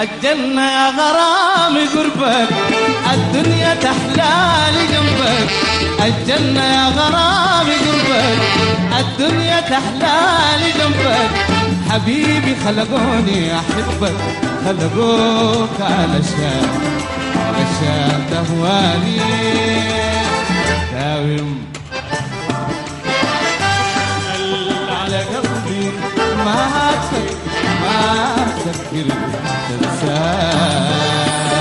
الجنة يا غرامي قربك الدنيا تحلالي جنبك الجنة يا غرامي قربك الدنيا تحلالي جنبك حبيبي خلقوني أحبك خلقوك علشان علشان تهواني داوم على قلبي ما تفكر ما تفكر تنساني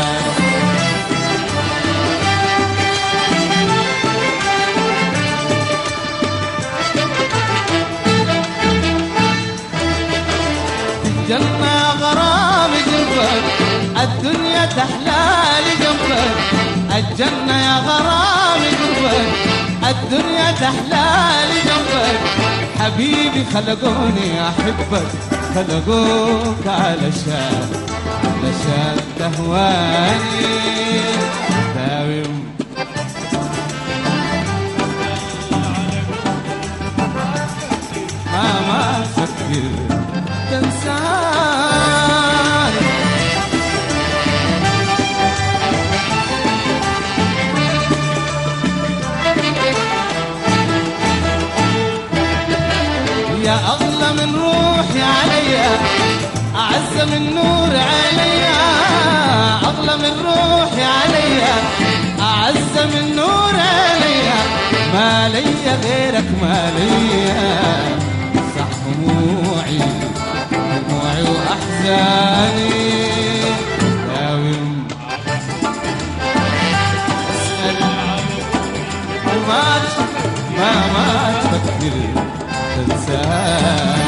الجنة غرام قلبك الدنيا تحلالي جنبك الجنة يا غرام قلبك الدنيا تحلالي جنبك حبيبي خلقوني أحبك خلقوك علشان علشان تهواني داوم ما ما تفكر تنساني يا أغلى من روحي عليا أعز من نور عليا أغلى من روحي عليا أعز من نور عليا ما ليا غيرك ما ليا صح دموعي دموعي وأحزاني داوم أسأل وما تفكر ما ما تفكر تنساني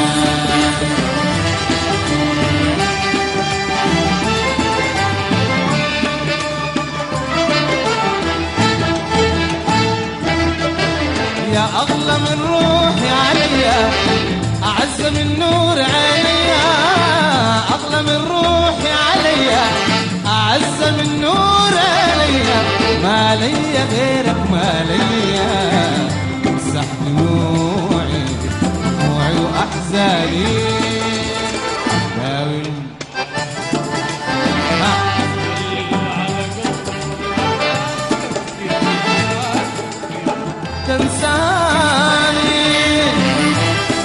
يا أغلى من روحي عليا أعز من نور عليا أغلى من روحي عليا أعز من نور عليا ما ليا غيرك ما ليا امسح دموعي دموعي وأحزاني داوم تنساني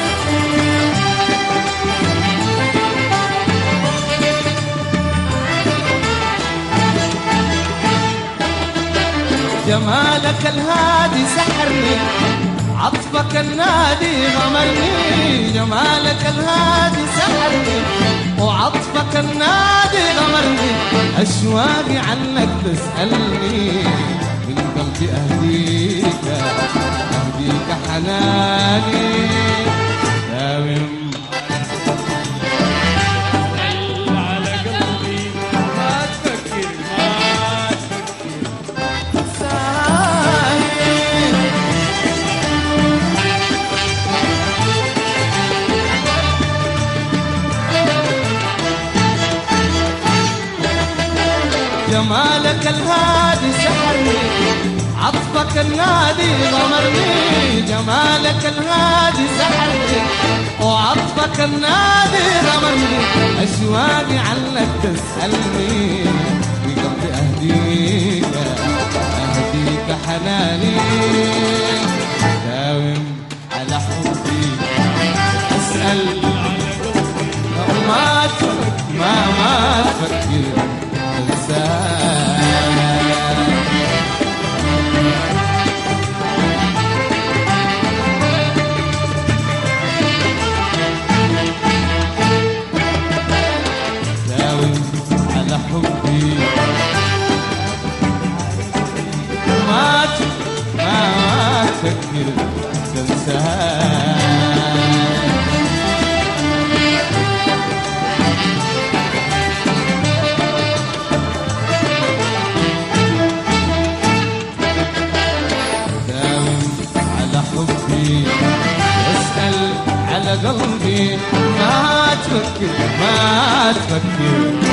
جمالك الهادي سحرني عطفك النادي غمرني جمالك الهادي سحرني وعطفك النادي غمرني أشواقي عنك تسألني من قلبي أهديك أهديك حناني داوم على قلبي ما تفكر ما تفكر ساهي جمالك الهادي سحرني عطفك النادي غمرني جمالك الهادي سحرني وعطفك النادي غمرني أشواقي عنك تسألني بقلبي أهديك أهديك حناني داوم على حبي أسأل ما تفكر ما ما تفكر تنسانا داوم على حبي ما تفكر ما ما تفكر تنسانا داوم على حبي اسأل على قلبي ما تفكر ما تفكر